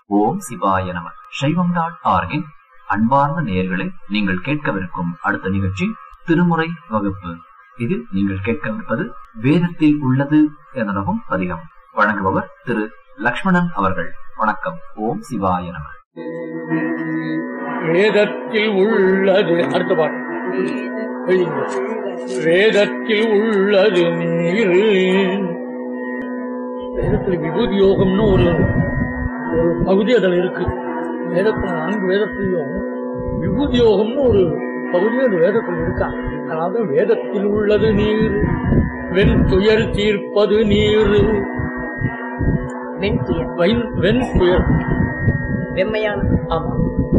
ஓம் சிவாய நம சைவம் டாட் ஆர்கின் அன்பார்ந்த நேயர்களே நீங்கள் கேட்கவிருக்கும் அடுத்த நிகழ்ச்சி திருமுறை வகுப்பு இதில் நீங்கள் கேட்கவிருப்பது வேதத்தில் உள்ளது எனவும் பதிகம் வழங்குபவர் திரு லக்ஷ்மணன் அவர்கள் வணக்கம் ஓம் சிவாய நம வேதத்தில் உள்ளது அடுத்த பாட்டு எழுதுங்க. வேதத்தில் உள்ளது நீர் வேதத்தில் விபூதி யோகம்னு ஒரு ஒரு பகுதி அதில் இருக்கு வேதத்தில் நான்கு வேதத்திலையும் விபூதி யோகம்னு ஒரு பகுதி அந்த வேதத்தில் இருக்கா அதாவது வேதத்தில் உள்ளது நீர் வெண் துயர் தீர்ப்பது நீர் வெண்துயர் வெண் வெண் துயர் வெம்மையான ஆமா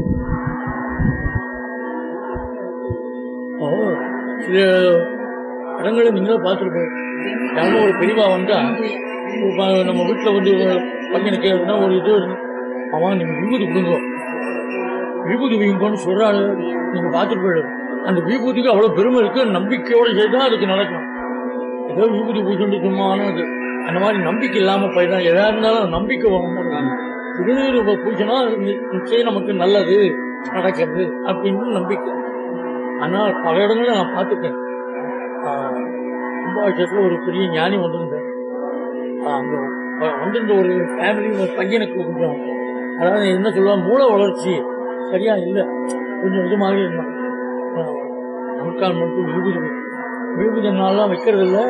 ஓ, சில இடங்களை நீங்களும் பார்த்துருப்போம் யாரும் ஒரு பெரியவா வந்தா ஒரு ப- நம்ம வீட்டில் வந்து ஒரு பையனுக்கு எதுனா ஒரு இது அவன் நீங்க விபூதி கொடுங்க விபூதி வைங்கன்னு சொல்றாரு நீங்க பார்த்துட்டு போயிடும் அந்த விபூதிக்கு அவ்வளவு பெருமை இருக்கு நம்பிக்கையோட செய்தா அதுக்கு நடக்கும் ஏதோ விபூதி பூஜை சும்மானது அந்த மாதிரி நம்பிக்கை இல்லாம போயிதான் எதா இருந்தாலும் நம்பிக்கை வேணும் திருநீர் பூஜைனா நி- நிச்சயம் நமக்கு நல்லது நடக்கிறது அப்படின்னு நம்பிக்கை ஆனால் பல இடங்களில் நான் பார்த்துட்டேன் ஆஹ் கும்பாபிஷேகத்தில் ஒரு பெரிய ஞானி வந்திருந்தேன் ஆஹ் அங்க வ- வந்திருந்த ஒரு ஃபேமிலி ஒரு பையனுக்கு கொஞ்சம் அதாவது என்ன சொல்லுவாங்க மூளை வளர்ச்சி சரியா இல்லை கொஞ்சம் இது மாதிரி இருந்தான் ஆஹ் நமக்கால் மட்டும் விபூதி விபூதி நாள்லாம் வைக்கிறது இல்லை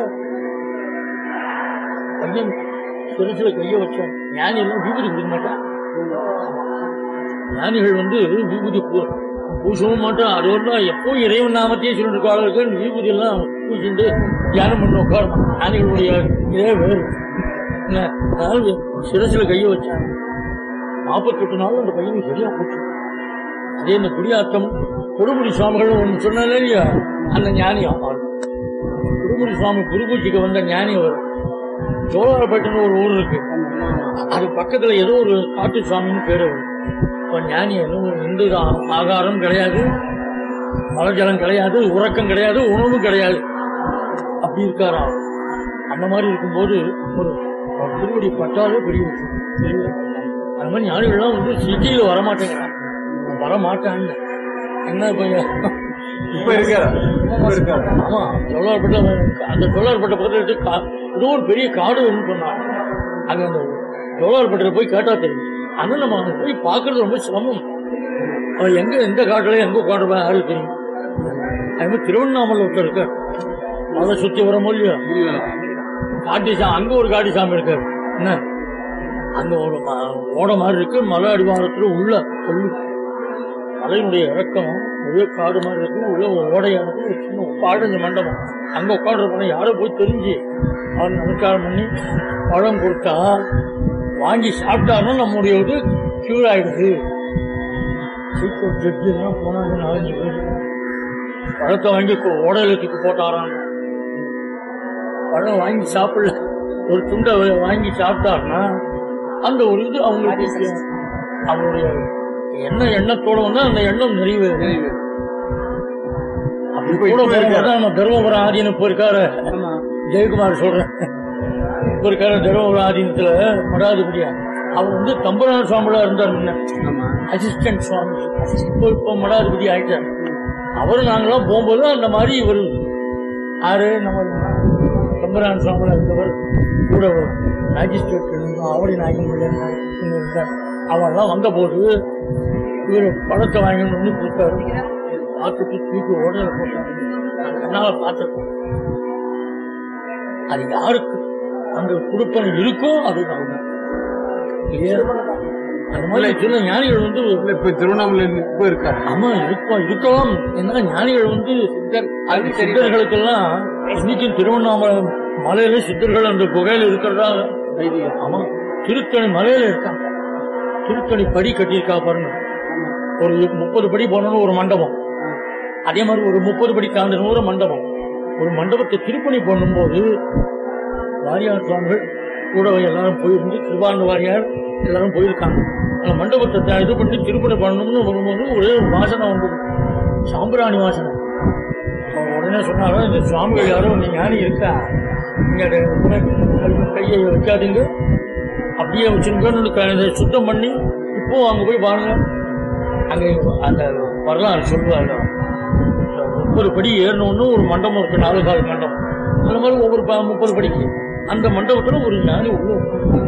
பையன் சிறுசில் கையை வச்சான் ஞானி எல்லாம் விபூதி கொடுக்க மாட்டான் ஞானிகள் வந்து விபூதி பூ- பூசவும் மாட்டான் அது ஒன்றா எப்போ இறைவன் நாமத்தையே சொல்லிட்டு இருக்காளுக்கு விபூதி எல்லாம் பூசிட்டு தியானம் பண்ண உட்காரணும் ஞானிகளுடைய இதே வேறு என்ன அதாவது சிரசில் கையை வச்சான் நாற்பத்தெட்டு நாள் அந்த பையனுக்கு சரியா போச்சு அதே இந்த குடியாத்தம் கொடுமுடி சுவாமிகள் ஒன்று சொன்னாலே இல்லையா அந்த ஞானி அவர் குருமுடி சுவாமி குருபூஜைக்கு வந்த ஞானி அவர் சோழாரப்பேட்டைன்னு ஒரு ஊர் இருக்கு அது பக்கத்துல ஏதோ ஒரு காட்டு சுவாமின்னு பேர் அவர் இப்போ ஞானி எதுவும் எந்த இது ஆ- ஆகாரம் கிடையாது மலஜலம் கிடையாது உறக்கம் கிடையாது உணவும் கிடையாது அப்படி இருக்காராம் அந்த மாதிரி இருக்கும்போது ஒரு ஒரு திருவடி பட்டாலே பெரிய விஷயம். சரிங்களா? அந்த மாதிரி ஞானிகள்லாம் வந்து சிட்டியில் வரமாட்டேங்கிறான் வரமாட்டான்னு என்ன பையன் இப்ப இருக்காரா இப்ப இருக்காரு ஆமா தொள்ளாயிரப்பட்ட அந்த தொள்ளாயிரப்பட்ட பக்கத்துல இருக்கு கா- ஏதோ ஒரு பெரிய காடு ஒன்று சொன்னாங்க அங்க அந்த தொள்ளாயிரப்பட்டில போய் கேட்டா தெரியும் ஆனா நம்ம அங்க போய் பார்க்கறது ரொம்ப சிரமம் அவன் எங்க எந்த காட்டுல எங்க உட்காந்துருப்பா யாருக்கு தெரியும் அது மாதிரி திருவண்ணாமலை ஒருத்தர் இருக்கார் அதை சுத்தி வர முடியும் காட்டி சா அங்க ஒரு காட்டி சாமி இருக்காரு என்ன அங்க ஒரு ம- ஓட மாதிரி இருக்கு மலை அடிவாரத்துல உள்ள சொல்லு மலையினுடைய இறக்கம் ஒரே காடு மாதிரி இருக்கு உள்ள ஒரு ஓடையா இருக்கு ஒரு சின்ன பாடஞ்ச மண்டபம் அங்க உட்காந்துருப்பான யாரோ போய் தெரிஞ்சு அவன் நமஸ்காரம் பண்ணி பழம் கொடுத்தா வாங்கி சாப்பிட்டாலும் நம்முடைய இது கியூர் ஆயிடுது ஹைகோர்ட் ஜட்ஜி எல்லாம் போனாங்க நாலஞ்சு பேர் பழத்தை வாங்கி கொ- ஓடையில தூக்கி போட்டாராம் பழம் வாங்கி சாப்பிடல ஒரு துண்டை வ- வாங்கி சாப்பிட்டாருன்னா அந்த ஒரு இது அவங்களுக்கு அவங்களுடைய என்ன எண்ணத்தோட வந்தா அந்த எண்ணம் நிறைவேறு அப்படி இப்ப- கூட இப்ப இருக்காரு. போகும்போது நம்ம தருமபுரம் ஆதீனம் இப்போ இருக்காரு ஜெயக்குமார் சொல்றேன் இப்போ இருக்காரு தருமபுரம் ஆதீனத்துல மடாதிபதியா அவர் வந்து தம்புரான சுவாமிகளா இருந்தார் முன்ன ஆமா அசிஸ்டன்ட் சுவாமி இப்போ இப்போ மடாதிபதி ஆயிட்டார் அவர் நாங்களாம் போகும்போது அந்த மாதிரி இவர் ஆறு நம்ம தம்பரான் சுவாமியில் இருந்தவர் கூட மேஜிஸ்ட்ரேட் இருந்தோம் ஆவடி நாயகம் இருந்தார் அவெல்லாம் வந்தபோது இவர் பழத்தை வாங்கிட்டு வந்து கொடுத்தாரு பார்த்துட்டு தூக்கி ஓடையில போட்டாரு நான் கண்ணால பார்த்துருக்கோம் அது யாருக்கு அந்த குடுப்பனை இருக்கோ அது அவங்க இல்லையா? அந்த மாதிரி சில ஞானிகள் வந்து இல்ல இப்ப திருவண்ணாமலை இப்ப இருக்காரு ஆமா இருப்போம் இருக்கலாம் என்ன ஞானிகள் வந்து அது சித்தர்களுக்கெல்லாம் இன்னைக்கும் திருவண்ணாமலை மலையில சித்தர்கள் அந்த குகையில இருக்கிறதா தைரியம் ஆமா திருத்தணி மலையில இருக்காங்க திருத்தணி படி கட்டியிருக்கா பாருங்க ஒரு முப்பது படி போனோம்னு ஒரு மண்டபம் அதே மாதிரி ஒரு முப்பது படி தாண்டணும் ஒரு மண்டபம் ஒரு மண்டபத்தை திருப்பணி பண்ணும்போது வாரியார் சுவாமிகள் கூட எல்லாரும் போயிருந்து திருவாரூர் வாரியார் எல்லாரும் போயிருக்காங்க அந்த மண்டபத்தை த- இது பண்ணி திருப்பணி பண்ணணும்னு வரும்போது ஒரே ஒரு வாசனை வந்தது சாம்பிராணி வாசனை அவர் உடனே சொன்னாங்க இந்த சுவாமிகள் யாரோ நீ ஞானி இருக்கா நீங்க அதை உடனே கையை வைக்காதீங்க அப்படியே வச்சிருக்கேன்னு க- இதை சுத்தம் பண்ணி இப்போ அங்க போய் பாருங்க அங்க அந்த வரலாறு சொல்லுவாங்க முப்பது படி ஏறணும்னு ஒரு மண்டபம் இருக்கு நாலு கால் மண்டபம் அந்த மாதிரி ஒவ்வொரு ப- முப்பது படிக்கு அந்த மண்டபத்துல ஒரு ஞானி உள்ள உட்கார்ந்திருக்காரு.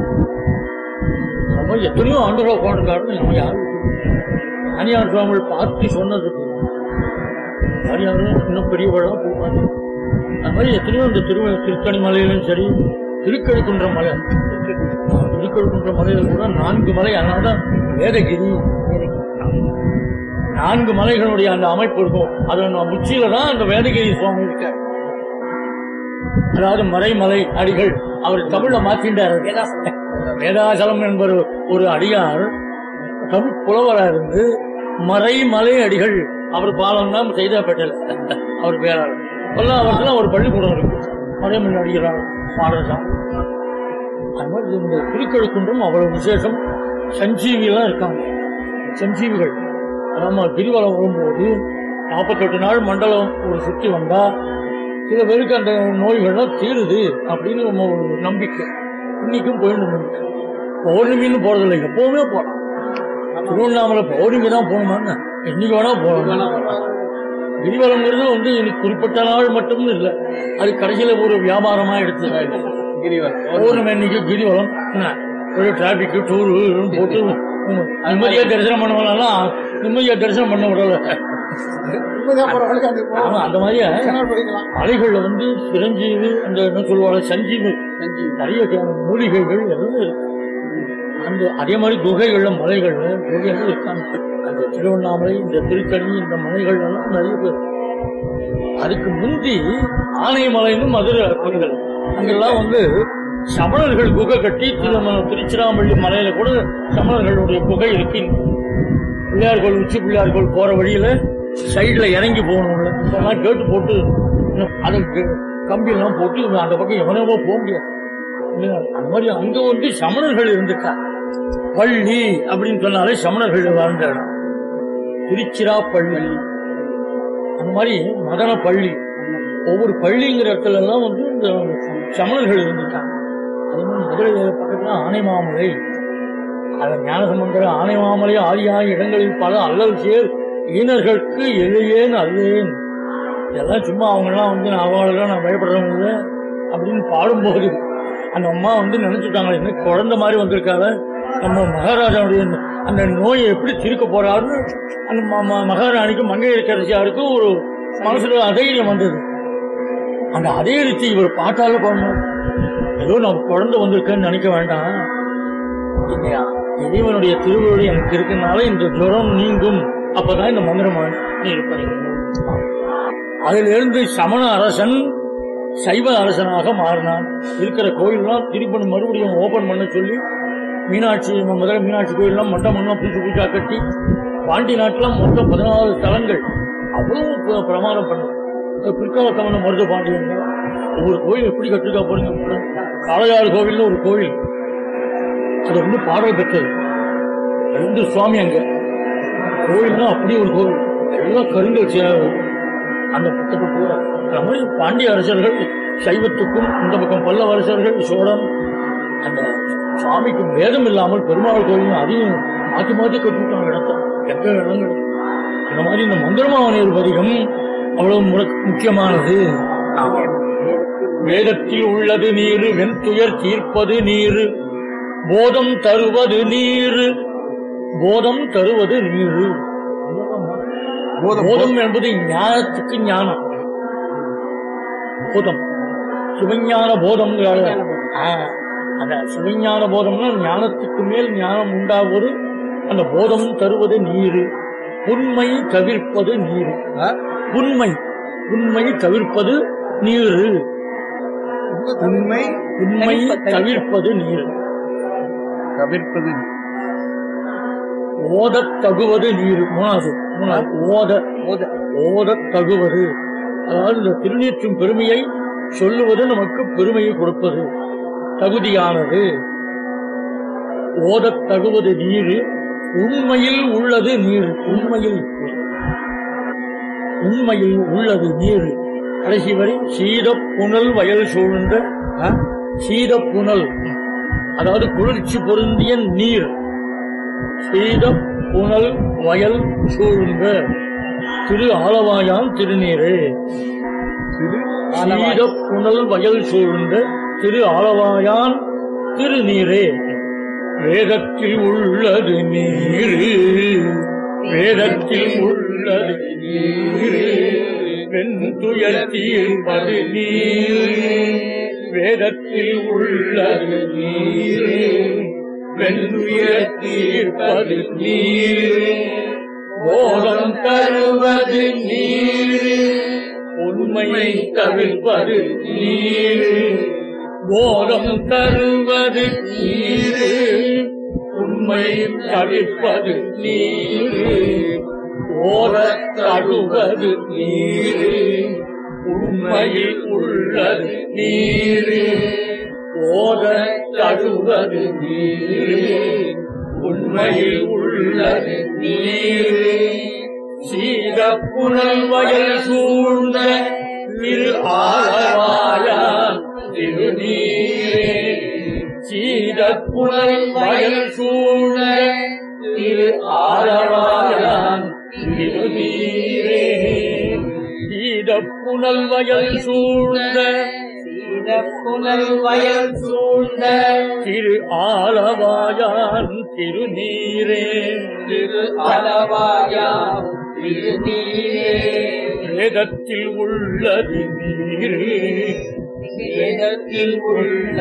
அந்த மாதிரி எத்தனையோ ஆண்டுகள் உட்காந்துருக்காருன்னு நம்ம யாரும் ஞானியார் சுவாமிகள் பார்த்து சொன்னதுக்கு யாரும் இன்னும் பெரியவர்களாக போவாங்க அது மாதிரி எத்தனையோ இந்த திரு திருத்தணி மலையிலும் சரி திருக்கழுக்குன்ற மலை திருக்கழுக்குன்ற மலையில கூட நான்கு மலை அதனால்தான் வேதகிரி நான்கு மலைகளுடைய அந்த அமைப்பு இருக்கும் அதன் உச்சியில தான் அந்த வேதகிரி சுவாமி இருக்கார் அதாவது மறைமலை அடிகள் அவர் தமிழ்ல மாத்தின்றார் வேதாசலம் என்பவர் ஒரு அடியார் தமிழ் புலவரா இருந்து மறைமலை அடிகள் அவர் பாலம் தான் செய்தப்பட்டல அவர் பேராளர் பல்லாவரத்துல ஒரு பள்ளிக்கூடம் இருக்கு மறைமலை அடிகளார் பாடசாலை அது மாதிரி இந்த திருக்கழுக்குன்றம் அவ்வளவு விசேஷம் சஞ்சீவியெல்லாம் இருக்காங்க சஞ்சீவிகள் நம்ம கிரிவலம் வரும்போது நாற்பத்தெட்டு நாள் மண்டலம் ஒரு சுற்றி வந்தா சில பேருக்கு அந்த நோய்கள்லாம் தீருது அப்படின்னு நம்ம ஒரு நம்பிக்கை இன்னைக்கும் போயிட்டு பௌர்ணமின்னு போறதில்லை எப்பவுமே போகலாம் திருவண்ணாமலை பௌர்ணமி தான் போகணுமான்னு என்னைக்கு வேணா போகலாம் கிரிவலங்கிறது வந்து இன்னைக்கு குறிப்பிட்ட நாள் மட்டும் இல்லை அது கடைசியில ஒரு வியாபாரமா எடுத்து கிரிவலம் பௌர்ணமி அன்னைக்கு கிரிவலம் என்ன, ஒரு டிராபிக் டூரு போட்டு ம், நிம்மதியா தரிசனம் பண்ண வரலாம் நிம்மதியா தரிசனம் பண்ண விடல ஆமா, அந்த மாதிரியே மலைகள்ல வந்து சிரஞ்சீவி அந்த என்ன சொல்லுவாங்க சஞ்சீவி நிறைய கே- மூலிகைகள் எல்லாம் இருக்கு அந்த அதே மாதிரி குகைகள்ல மலைகள்ல குகைகள் இருக்காங்க அந்த திருவண்ணாமலை இந்த திருத்தணி இந்த மலைகள் எல்லாம் நிறைய பேர் அதுக்கு முந்தி ஆனைமலைன்னு மதுரை பகுதிகள் அங்கெல்லாம் வந்து சமணர்கள் குகை கட்டி திரு- திருச்சிராப்பள்ளி மலையில கூட சமணர்களுடைய குகை இருக்கு பிள்ளையார் கோயில் உச்சி பிள்ளையார் கோயில் போற வழியில சைடுல இறங்கி போகணும்ல இதெல்லாம் கேட்டு போட்டு அதுக்கு கம்பி எல்லாம் போட்டு அந்த பக்கம் எவனவோ போக முடியாது இல்லையா? அந்த மாதிரி அங்க வந்து சமணர்கள் இருந்துக்கா பள்ளி அப்படின்னு சொன்னாலே சமணர்கள் வாழ்ந்த இடம் திருச்சிராப்பள்ளி அந்த மாதிரி மதன பள்ளி ஒவ்வொரு பள்ளிங்கிற இடத்துல எல்லாம் வந்து இந்த சமணர்கள் இருந்துட்டாங்க அதே மாதிரி மதுரை பக்கத்துல ஆனைமாமலை அது ஞானசம்பந்தர் ஆனைமாமலை ஆகிய இடங்களில் பல அல்லல் சேர் ஈனர்களுக்கு எளியேன் அல்லேன் இதெல்லாம் சும்மா அவங்கெல்லாம் வந்து நான் அவங்களெல்லாம் நான் பயப்படுறவங்க இல்லை அப்படின்னு பாடும்போது அந்த அம்மா வந்து நினைச்சுட்டாங்க என்ன குழந்தை மாதிரி வந்திருக்காங்க நம்ம மகாராஜாவுடைய அந்த நோயை எப்படி தீர்க்க போறாருன்னு அந்த ம- ம- மகாராணிக்கும் மங்கையரசியாருக்கும் ஒரு மனசுல அதைரியம் வந்தது அந்த அதைரியத்தை இவர் பார்த்தாலும் குழந்தை ஏதோ நான் குழந்தை வந்திருக்கேன்னு நினைக்க வேண்டாம் இந்த இறைவனுடைய திருவருள் எனக்கு இருக்கனால இந்த ஜுரம் நீங்கும் அப்பதான் இந்த மந்திரம் நீ இருப்பீங்க அதிலிருந்து சமண அரசன் சைவ அரசனாக மாறினான் இருக்கிற கோயில்லாம் திருப்பி மறுபடியும் ஓபன் பண்ண சொல்லி மீனாட்சி முதல்ல மீனாட்சி கோயில்லாம் மண்டபம்லாம் புதுசு புதுசா கட்டி பாண்டி நாட்டுல மொத்தம் பதினாறு தலங்கள் அவ்வளவு ப- பிரமாணம் பண்ண பிற்கால தமிழ் மருத பாண்டியன் ஒவ்வொரு கோயில் எப்படி கட்டிருக்கா போறீங்க காளையார் கோவில்னு ஒரு கோவில் அது வந்து பாடல் பெற்றது ரெண்டு சுவாமி அங்க கோயில்னா அப்படி ஒரு கோவில் எல்லாம் கருங்கல் சே- அந்த பக்கத்து பூரா அந்த மாதிரி பாண்டிய அரசர்கள் சைவத்துக்கும் இந்த பக்கம் பல்லவ அரசர்கள் சோழன் அந்த சுவாமிக்கு வேதம் இல்லாமல் பெருமாள் கோயில் அதையும் மாற்றி மாற்றி கட்டிவிட்டாங்க இடத்த எங்க இடங்கள் அந்த மாதிரி இந்த மந்திரமாவனியர் பதிகம் அவ்வளவு முற- முக்கியமானது வேதத்தில் உள்ளது நீரு வெண்துயர் தீர்ப்பது நீரு போதம் தருவது நீரு போதம் தருவது நீரு போதம் போதம் என்பது ஞானத்துக்கு ஞானம் போதம் சிவஞான போதம் அந்த சிவஞான போதம்னா ஞானத்துக்கு மேல் ஞானம் உண்டாவது அந்த போதம் தருவது நீரு உண்மை தவிர்ப்பது நீரு ஆ? உண்மை உண்மை தவிர்ப்பது நீரு உண்மை உண்மை தவிர்ப்பது நீர் தவிர்ப்பது ஓதத் தகுவது நீர் மூணாவது மூணாவது ஓத போத ஓதத் தகுவது அதாவது இந்த திருநீற்றும் பெருமையை சொல்லுவது நமக்கு பெருமையை கொடுப்பது தகுதியானது ஓதத் தகுவது நீர் உண்மையில் உள்ளது நீர் உண்மையில் உண்மையில் உள்ளது நீர் கடைசி வரை சீத புனல் வயல் சூழ்ந்த ஆ? சீத புனல் அதாவது குளிர்ச்சி பொருந்திய நீர் செய்த புனல் வயல் சூழ்ந்த திரு ஆலவாயான் திருநீரே சிறு சீத புனல் வயல் சூழ்ந்த திரு ஆலவாயான் திருநீரே வேதத்தில் உள்ளது நீரு வேதத்தில் உள்ளது நீரு வெண்துயர் தீர்ப்பது நீரு வேதத்தில் உள்ளது நீரு வெண்துயர் தீர்ப்பது நீரு போதம் தருவது நீரு உண்மையை தவிர்ப்பது நீரு போதம் தருவது நீரு உண்மை தவிர்ப்பது நீரு ஓர தடுவது நீரு உண்மையில் உள்ளது நீரு ஓத தடுவது நீரு உண்மையில் உள்ளது நீரு சீத புனல் வயல் சூழ்ந்த திரு ஆலவாயான் திருநீரே சீத புனல் வயல் சூழ்ந்த திரு ஆலவாயான் திருநீரே சீத புனல் வயல் சூழ்ந்த புனல் வயல் சூழ்ந்த திரு ஆலவாயான் திருநீரே திரு அளவாயாம் திருநீரே வேதத்தில் உள்ளது நீரு வேதத்தில் உள்ள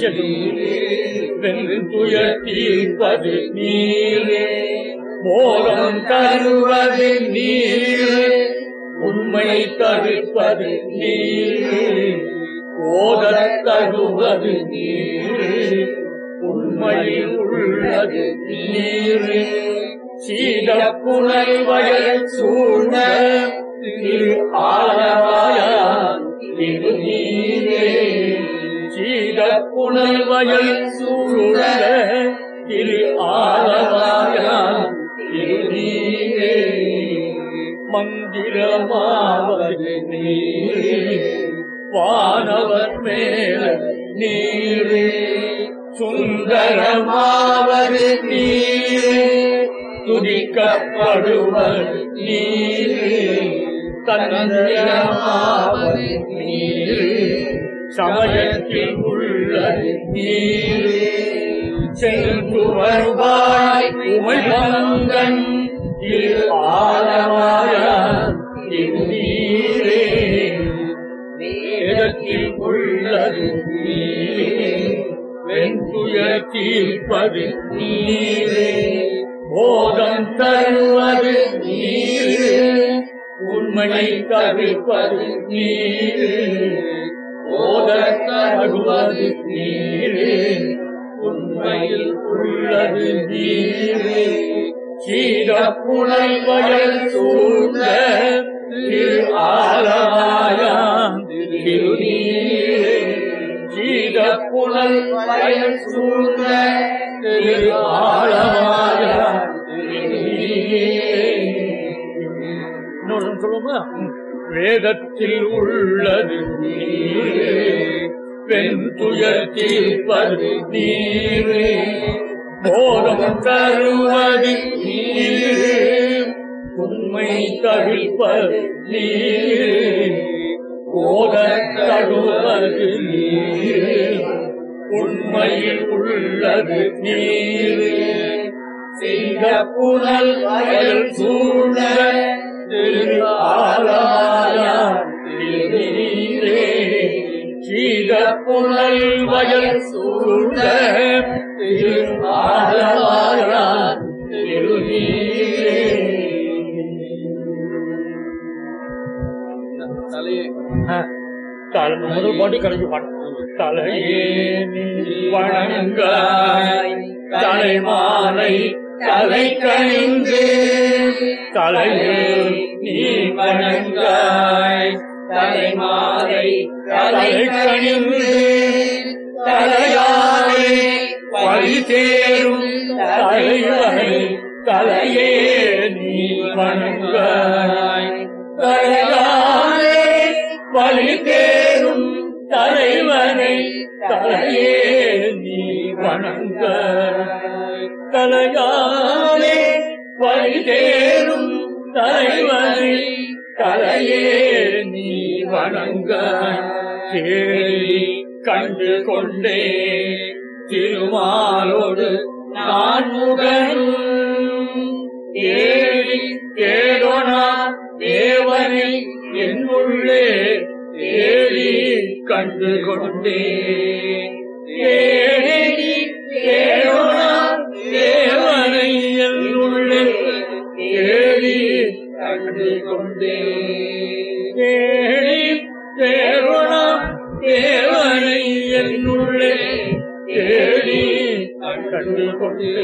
வெண்துயர் தீர்ப்பது நீரே மோகம் தருவது நீரு உண்மை தவிர்ப்பது நீரு ஓதத் தருவது நீரு உண்மையில் உள்ளது நீரு சீத புனல் வயல் சூழ்ந்த திரு ஆலவாயான் திருநீரே சீத புனல் வயல் சூழ்ந்த திரு ஆலவாயான் திருநீரே மந்திரமாவது நீரே வானவர் மேல நீரே சுந்தரமாவது நீரே துதிக்கப்படுவது நீரே தந்திரமாவது நீரே சமயத்தில் உள்ளது நீரே சென்று வருவாய் உமை பங்கன் திரு ஆலவாயான் திருநீரே வேதத்தில் உள்ளது நீரே வெண்துயர் தீர்ப்பது நீரே போதம் தருவது நீரே உண்மையை தவிர்ப்பது நீரே போதத் தருவது நீரே உண்மையில் உள்ளது நீரே சீத புனல் வயல் சூழ்ந்த திரு ஆலமாயான் திருநீரே சீத புனல் வயல் சூழ்ந்த திரு ஆலமாயான் திருநீரே இன்னொரு சொல்லுமா வேதத்தில் உள்ளது நீரே வெண்துயர் தீர்ப்பது நீரே போதம் தருவது நீரே உண்மை தவிர்ப்பது நீரே போத தருவது நீரே உண்மையில் உள்ளது நீரே செய்த புனல் வயல் சூழ்ந்த திரு ஆலமாயான் திருநீரே சீத புனல் வயல் சூழ்ந்த திரு ஆலமாயான் திருநீரே தலையை தலை முதல் பாட்டு கடைசி பாட்டு தலையே நீ வணங்காய் தலைமாலை தலை கணிந்து தலையே நீ வணங்காய் தலைமாலை தலை கணிந்து தலையாலே வழி தேரும் தலைவனை தலையே நீ வணங்காய் தலையாலே வழி தேரும் தலைவனை தலையே நீ வணங்காய் தலையாலே பரிதேரும் தலைவனை கலையே நீ வணங்க தேடி கண்டு கொண்டே திருமாலோடு நான் முகனும் தேடி தேடோனா தேவனை என்னுள்ளே தேடி கண்டு கொண்டே தேடி தேடோனா தேவனை என்னுள்ளே தேடி கண்டு கொண்டே தேடி தேடோனா தேவனை என்னுள்ளே தேடி கண்டு கொண்டே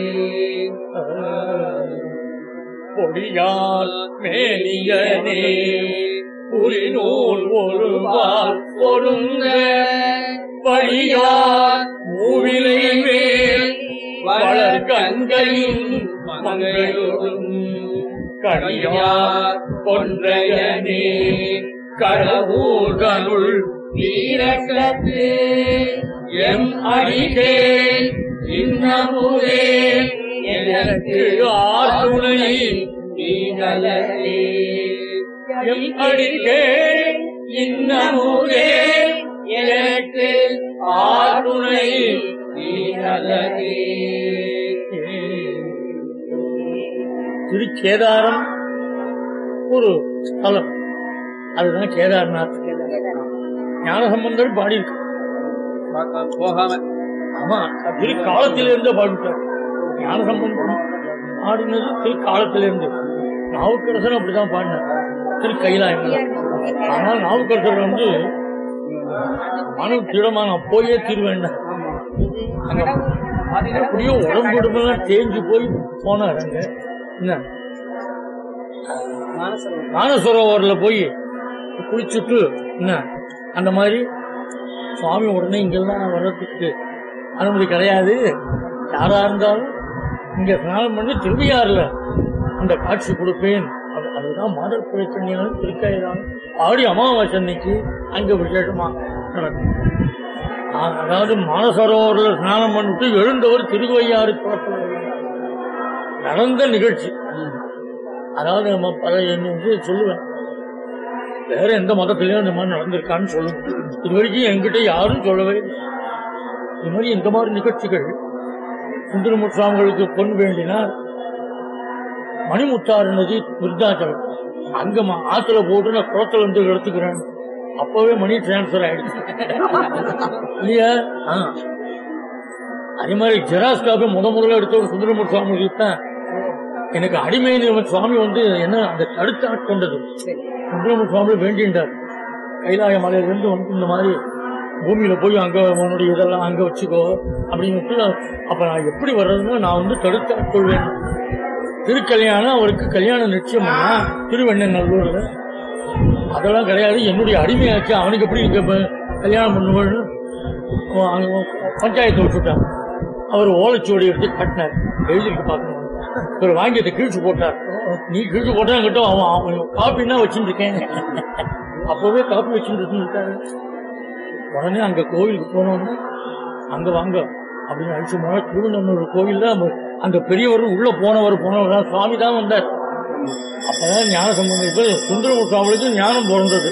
பொடியால் மேனியனே புரிநூல் ஒருவால் பொருந்த வழியால் மூவிலை மேல் வளர் கங்கையும் மங்கையோடும் கடியார் கொன்றையனே கடவுள்களுள் வீரக்கத்து எம் அடிகே இன்னமுதே எனக்கு ஆத்துணை நீங்களே எம் அடிகே இன்னமுதே எனக்கு ஆத்துணை நீங்களே திருக்கேதாரம் ஒரு ஸ்தலம் அதுதான் கேதார்நாத் ஞானசம்பந்தர் பாடியிருக்கு போகாம ஆமா திரு காலத்திலிருந்து பாடிட்டார் ஞானசம்பந்தம் பாடினது திரு காலத்திலிருந்து நாவுக்கரசர் அப்படிதான் பாடினார் திரு கைலாயம் ஆனால் நாவுக்கரசர் வந்து மனு திடமா நான் போயே தீர்வேன் அங்க அப்படியே உடம்புடுமெல்லாம் தேஞ்சு போய் போனார் அங்க என்ன மானசரோவர்ல போய் குளிச்சுட்டு என்ன அந்த மாதிரி சுவாமி உடனே இங்கெல்லாம் வர்றதுக்கு அனுமதி கிடையாது யாரா இருந்தாலும் இங்க ஸ்நானம் பண்ணி திரும்பியாறுல அந்த காட்சி கொடுப்பேன் அது- அதுதான் மாடல் பிரச்சனையான திருக்கைதான் ஆடி அமாவாசை அன்னைக்கு அங்க விசேஷமா நடக்கும் ஆ, அதாவது மானசரோவர்ல ஸ்நானம் பண்ணிட்டு எழுந்தவர் திருவையாறு குளத்துல நடந்த நிகழ்ச்சி அதாவது நம்ம பல என்ன வந்து சொல்லுவேன் வேற எந்த மதத்திலயும் இந்த மாதிரி நடந்திருக்கான்னு சொல்லுங்க இது வரைக்கும் என்கிட்ட யாரும் சொல்லவே இல்லை இது மாதிரி இந்த மாதிரி நிகழ்ச்சிகள் சுந்தரமுத்து சுவாமிகளுக்கு பொன் வேண்டினா மணிமுத்தாறு நதி விருத்தாச்சலம் அங்க ம- ஆத்துல போட்டு நான் குளத்துல இருந்து எடுத்துக்கிறேன் அப்பவே மணி டிரான்ஸ்பர் ஆயிடுச்சு இல்லையா ஆ. அதே மாதிரி ஜெராஸ் காப்பி முத முதல்ல எடுத்தவர் சுந்தரமுத்து சுவாமிகளுக்கு தான் எனக்கு அடிமைன்னு இவன் சுவாமி வந்து என்ன அந்த தடுத்து ஆட்கொண்டது சுந்தரமுத்து சுவாமி வேண்டின்றார் கைலாய மலையிலிருந்து வந்து இந்த மாதிரி பூமியில போய் அங்க உன்னுடைய இதெல்லாம் அங்க வச்சுக்கோ அப்படின்னு அப்ப நான் எப்படி வர்றதுன்னா நான் வந்து தடுத்து ஆட்கொள்வேன் திருக்கல்யாணம் அவருக்கு கல்யாணம் நிச்சயம் பண்ணா திருவெண்ணநல்லூர்ல அதெல்லாம் கிடையாது என்னுடைய அடிமையாச்சு அவனுக்கு எப்படி இங்க ப- கல்யாணம் பண்ணுவேன்னு அவன் அங்க பஞ்சாயத்து வச்சுட்டான் அவர் ஓலைச்சுவடி எடுத்து கட்டினார் எழுதிருக்கு பார்க்கணும் இவர் வாங்கி அதை கிழிச்சு போட்டார் நீ கிழிச்சு போட்டா கிட்ட அவன் அவன் காப்பின்னா வச்சுட்டு இருக்கேன் அப்பவே காப்பி வச்சுட்டு இருக்காரு உடனே அங்க கோவிலுக்கு போனோம்னா அங்க வாங்க அப்படின்னு அழிச்சு போனா திருவண்ணூர் கோவில்ல அந்த- அந்த பெரியவர் உள்ள போனவர் போனவர் சுவாமி தான் வந்தார் அப்பதான் ஞான சம்பந்தத்துக்கு சுந்தரமூர் சுவாமிகளுக்கு ஞானம் பிறந்தது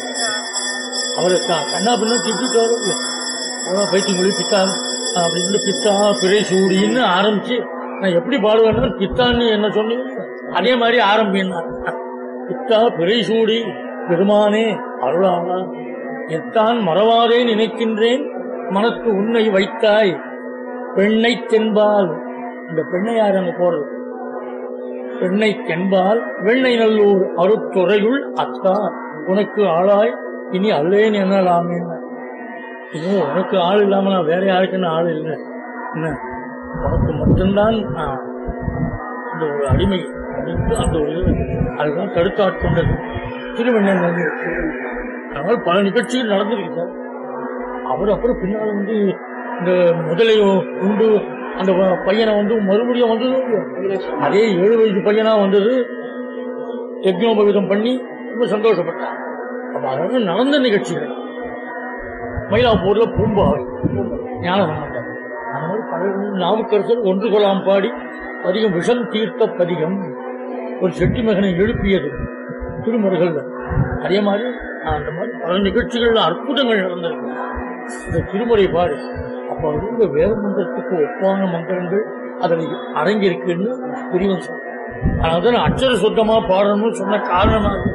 அவரை க- கண்ணா பின்னா திட்டாரு அவ்வளோ பைத்தியமொழி பித்தா அப்படின்னு பித்தா பிறை சூடின்னு ஆரம்பிச்சு நான் எப்படி பாடுவேன்னா பித்தான்னு என்ன சொன்னீங்க அதே மாதிரி ஆரம்பின்னா பித்தா பிறை சூடி பெருமானே அருளாளா எத்தான் மறவாதே நினைக்கின்றேன் மனத்து உன்னை வைத்தாய் பெண்ணை தென்பால் இந்த பெண்ணை யார் அங்க போறது பெண்ணை தென்பால் வெண்ணை நல்லூர் அருத்துறையுள் அத்தா உனக்கு ஆளாய் இனி அல்லேன் என்னலாமே ஐயோ உனக்கு ஆள் இல்லாம நான் வேற யாருக்குன்னு ஆள் இல்லை என்ன உனக்கு மட்டும்தான் நான் இந்த ஒரு அடிமை அப்படின்ட்டு அந்த ஒரு இது, அதுதான் தடுத்தாட்கொண்டது திருவண்ணன் அதனால பல நிகழ்ச்சிகள் நடந்திருக்கு சார் அவர் அப்புறம் பின்னால் வந்து இந்த முதலை உண்டு அந்த ப- பையனை வந்து மறுபடியும் வந்தது அதே ஏழு வயசு பையனா வந்தது யஜ்னோபவிதம் பண்ணி ரொம்ப சந்தோஷப்பட்டார் அப்ப அதெல்லாம் நடந்த நிகழ்ச்சிகள் மயிலாப்பூர்ல பூம்பாவை ஞான சம்பந்தம் அந்த மாதிரி பல நாவுக்கரசர் ஒன்று கொலாம் பாடி பதிகம் விஷம் தீர்த்த பதிகம் ஒரு செட்டி மகனை எழுப்பியது திருமுறைகள்ல அதே மாதிரி அந்த மாதிரி பல நிகழ்ச்சிகள்ல அற்புதங்கள் நடந்திருக்கு இந்த திருமுறை பாரு அப்ப இருந்த வேத மந்திரத்துக்கு ஒப்பான மந்திரங்கள் அதில் அடங்கியிருக்குன்னு பெரியவன் சொன்னான் அதான் அச்சர சுத்தமா பாடணும்னு சொன்ன காரணமா இருக்கு.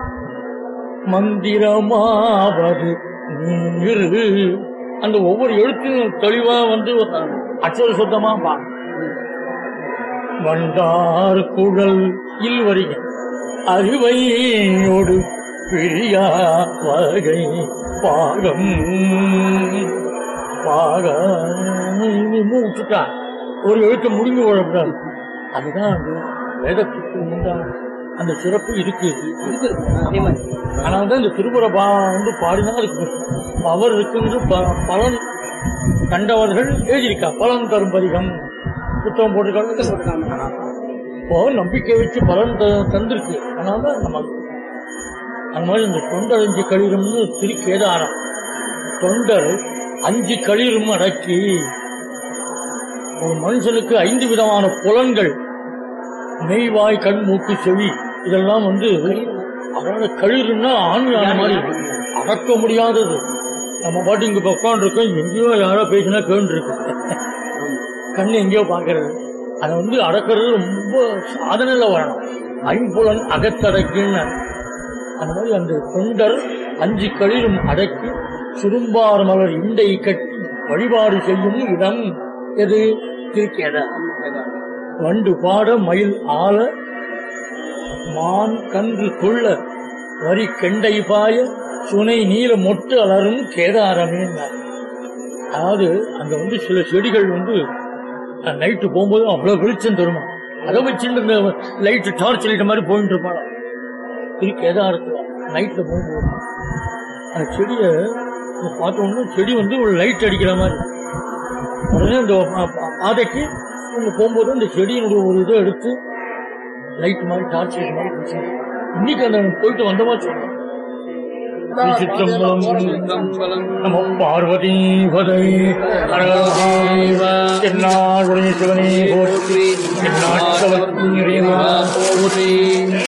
மந்திரமாவது நீர் அந்த ஒவ்வொரு எழுத்தையும் தெளிவா வந்து அச்சர சுத்தமா பாடணும் வண்டார் குழல் இல் வருக அறுவையோடு பிரியா வகை பாகம் பாக விட்டுட்டா ஒரு எழுத்து முடிஞ்சு விடக்கூடாது அதுதான் அந்த வேதத்துக்கு உண்டான அந்த சிறப்பு இருக்கு அதே மாதிரி ஆனால் தான் இந்த திருப்புற பா வந்து பாடினா அதுக்கு பவர் இருக்குன்னு ப- பலன் கண்டவர்கள் எழுதியிருக்கா பலன் தரும் பதிகம் புத்தகம் போட்டிருக்காங்க இப்போ நம்பிக்கை வச்சு பலன் த- தந்திருக்கு அதனால தான் நம்ம அந்த மாதிரி இந்த தொண்டர் அஞ்சு களிரும்னு திருக்கேதாரம் தொண்டர் அஞ்சு களிரும் அடக்கி ஒரு மனுஷனுக்கு ஐந்து விதமான புலன்கள் மெய்வாய் கண் மூக்கு செவி இதெல்லாம் வந்து அதோட களிருன்னா ஆண்மையான மாதிரி அடக்க முடியாதது நம்ம பாட்டு இங்க உட்காந்துருக்கோம் எங்கேயோ யாரோ பேசினா கேட்டுருக்கு கண்ணு எங்கேயோ பாக்குறது அதை வந்து அடக்கிறது ரொம்ப சாதனையில வரணும் ஐம்புலன் அகத்தடக்கின்னு அந்த மாதிரி அந்த தொண்டர் அஞ்சு களிலும் அடக்கி சுரும்பார் மலர் இண்டை கட்டி வழிபாடு செய்யும் இடம் எது திருக்கேதா வண்டு பாட மயில் ஆல மான் கன்று துள்ள வரி கெண்டை பாய சுனை நீல மொட்டு அலரும் கேதாரமே அதாவது அங்க வந்து சில செடிகள் வந்து நைட்டு போகும்போது அவ்வளவு வெளிச்சம் தருமா அதை வச்சுட்டு இந்த லைட் டார்ச் லைட் மாதிரி போயிட்டு இருப்பாங்க திரு கேதாரத்துல நைட்ல போகும்போது அந்த செடியை பார்த்த உடனே செடி வந்து ஒரு லைட் அடிக்கிற மாதிரி உடனே இந்த பா- பா- பாதைக்கு இவங்க போகும்போது அந்த செடியினுடைய ஒரு இதை எடுத்து லைட் மாதிரி டார்ச் லைட் மாதிரி வச்சு இன்னைக்கு அந்த போயிட்டு வந்தமா சொல்றோம் சிற்றம்பலம் நம பார்வதி பதை திருநாள் சிவனே போற்றி திருநாட்களத்தின் இறைவா போற்றி